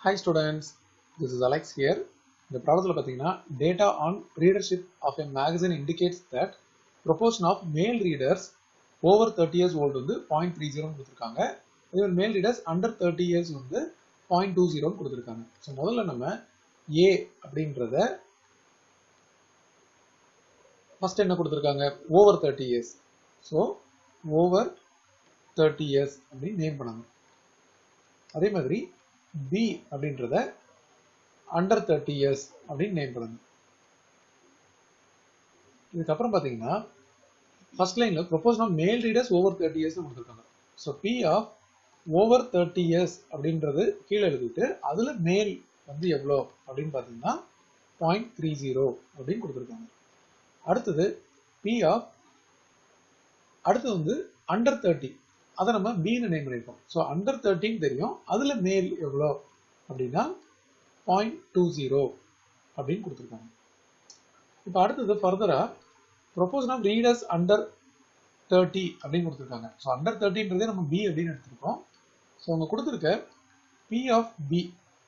hi students this is Alex here இந்த ப்ராப்ளத்தில் பார்த்தீங்கன்னா data on readership of a magazine indicates that proportion of male readers over thirty years old வந்து point three ஜீரோன்னு கொடுத்துருக்காங்க இதே male readers under thirty years வந்து point two ஜீரோன்னு கொடுத்துருக்காங்க ஸோ முதல்ல நம்ம ஏ அப்படின்றத ஃபர்ஸ்ட் என்ன கொடுத்துருக்காங்க over thirty years so over thirty years அப்படின்னு நேம் பண்ணாங்க அதே மாதிரி பி அப்படின்றத அண்டர் தேர்ட்டி இயர்ஸ் அப்படின்னு நேம் பண்ணுங்க இதுக்கப்புறம் பார்த்தீங்கன்னா ஃபர்ஸ்ட் லைன்ல proportion of male readers over thirty years கொடுத்துருக்காங்க so P of over thirty years அப்படின்றது கீழே எழுதிட்டு அதுல மேல் வந்து எவ்வளோ அப்படின்னு பார்த்தீங்கன்னா பாயிண்ட் த்ரீ ஜீரோ அப்படின்னு கொடுத்துருக்காங்க அடுத்தது பி ஆஃப் அடுத்தது வந்து அண்டர் தேர்ட்டி அதை நம்ம பின்னு நேம் பண்ணியிருக்கோம் ஸோ அண்டர் தேர்ட்டின்னு தெரியும் அதில் மேல் எவ்வளோ அப்படின்னா பாயிண்ட் டூ ஜீரோ அப்படின்னு கொடுத்துருக்காங்க இப்போ அடுத்தது ஃபர்தராக proportion of readers under thirty அப்படின்னு கொடுத்துருக்காங்க ஸோ அண்டர் தேர்ட்டின்றதே நம்ம பி அப்படின்னு எடுத்திருக்கோம் ஸோ அவங்க கொடுத்துருக்க பி ஆஃப் பி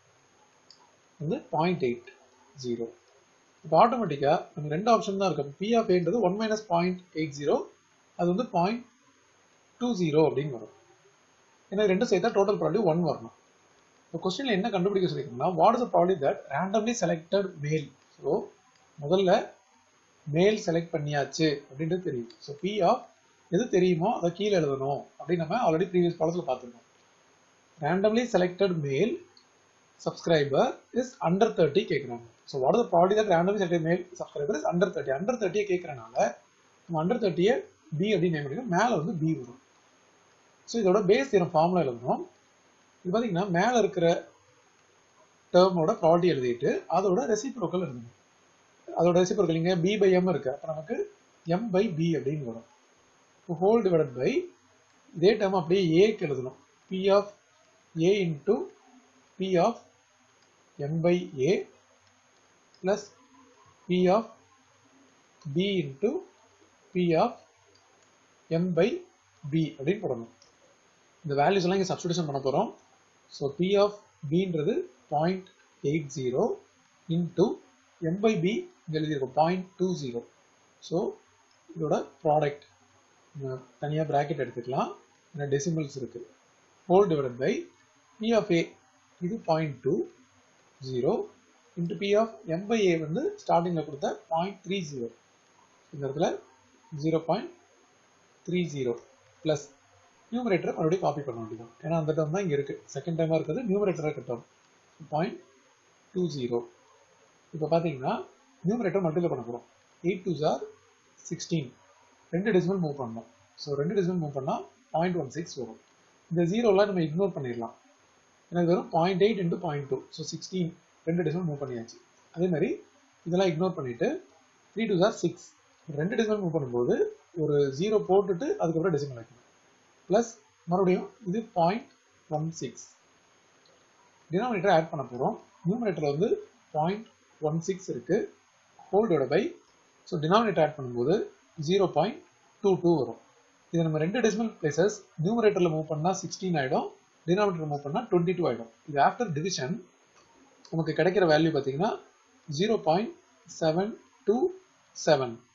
வந்து பாயிண்ட் எயிட் ஜீரோ இப்போ ஆட்டோமேட்டிக்காக நம்ம ரெண்டு ஆப்ஷன் தான் இருக்கு பி ஆஃப் ஏன்றது one minus point eight zero அது வந்து பாயிண்ட் டூ ஜீரோ அப்படின்னு வரும் ஏன்னா ரெண்டும் சேர்த்தா டோட்டல் ப்ராபர்ட்டி ஒன் வரணும் இப்போ கொஸ்டினில் என்ன கண்டுபிடிக்க சொல்லியிருக்கோம்னா what is property that randomly selected male so முதல்ல மேல் செலக்ட் பண்ணியாச்சு அப்படின்றது தெரியும் ஸோ பி ஆஃப் எது தெரியுமோ அதை கீழே எழுதணும் அப்படின்னு நம்ம ஆல்ரெடி ப்ரீவியஸ் பாடத்தில் பார்த்துருக்கோம் randomly selected male subscriber is under thirty கேட்குறாங்க so what is property that randomly selected male subscriber is under thirty under தேர்ட்டியை கேட்கறனால நம்ம அண்டர் தேர்ட்டியை பி அப்படின்னு நேம் பண்ணிக்கணும் மேலே வந்து பி வரும் ஸோ இதோட பேஸ் தீரம் ஃபார்முலா எழுதணும் இது பார்த்தீங்கன்னா மேலே இருக்கிற டேர்மோட ப்ராபர்ட்டி எழுதிட்டு அதோட ரெசிப்ரோக்கல் எழுதணும் அதோட ரெசிப்ரோக்கல் இங்கே பி பை எம் இருக்கு அப்போ நமக்கு எம் பை பி அப்படின்னு வரும் இப்போ ஹோல் டிவைடட் பை இதே டேர்ம் அப்படியே ஏக்கு எழுதணும் P of A into P of M by A plus P of B into P of M by B அப்படின்னு போடணும் இந்த வேல்யூஸ் எல்லாம் இங்கே சப்ஸ்டியூஷன் பண்ண போகிறோம் ஸோ பி ஆஃப் பின்றது point eight zero into M by B இங்கே எழுதியிருக்கோம் பாயிண்ட் டூ ஜீரோ ஸோ இதோட ப்ராடக்ட் தனியாக ப்ராக்கெட் எடுத்துக்கலாம் ஏன்னா டெசிமல்ஸ் இருக்குது whole divided by P of ஏ இது point two zero into P of M by A வந்து ஸ்டார்டிங்கில் கொடுத்த பாயிண்ட் த்ரீ ஜீரோ இந்த இடத்துல zero point three zero plus நியூமரேட்டரை மறுபடியும் காப்பி பண்ண வேண்டியதான் ஏன்னா அந்த டேர்ம் தான் இங்கே இருக்குது செகண்ட் டைமாக இருக்குது நியூமரேட்டராக இருக்கட்டும் பாயிண்ட் டூ ஜீரோ இப்போ பார்த்தீங்கன்னா நியூமரேட்டர் மல்டிபிள் பண்ண போகிறோம் எயிட் டூ ஜார் சிக்ஸ்டீன் ரெண்டு டெசிமல் மூவ் பண்ணோம் ஸோ ரெண்டு டெசிமல் மூவ் பண்ணால் பாயிண்ட் ஒன் சிக்ஸ் வரும் இந்த ஜீரோலாம் நம்ம இக்னோர் பண்ணிடலாம் ஏன்னா இது வெறும் point eight into point two so sixteen ரெண்டு டெசிமல் மூவ் பண்ணியாச்சு அதே மாதிரி இதெல்லாம் இக்னோர் பண்ணிவிட்டு த்ரீ டூ ஜார் சிக்ஸ் ரெண்டு டெசிமல் மூவ் பண்ணும்போது ஒரு ஜீரோ போட்டுட்டு அதுக்கப்புறம் டெசிமல் வைக்கணும் ப்ளஸ் மறுபடியும் இது point one six denominator add பண்ண போகிறோம் நியூமினேட்டர் வந்து பாயிண்ட் ஒன் சிக்ஸ் இருக்குது ஹோல்டோட பை ஸோ டினாமினேட்டர் ஆட் பண்ணும்போது ஜீரோ பாயிண்ட் டூ டூ வரும் இது நம்ம ரெண்டு டெசிமல் பிளேசஸ் நியூமரேட்டரில் மூவ் பண்ணால் சிக்ஸ்டீன் ஆகிடும் டினாமினேட்டர் மூவ் பண்ணால் டுவெண்ட்டி டூ ஆகிடும் இது ஆஃப்டர் டிவிஷன் நமக்கு கிடைக்கிற வேல்யூ பார்த்தீங்கன்னா zero point seven two seven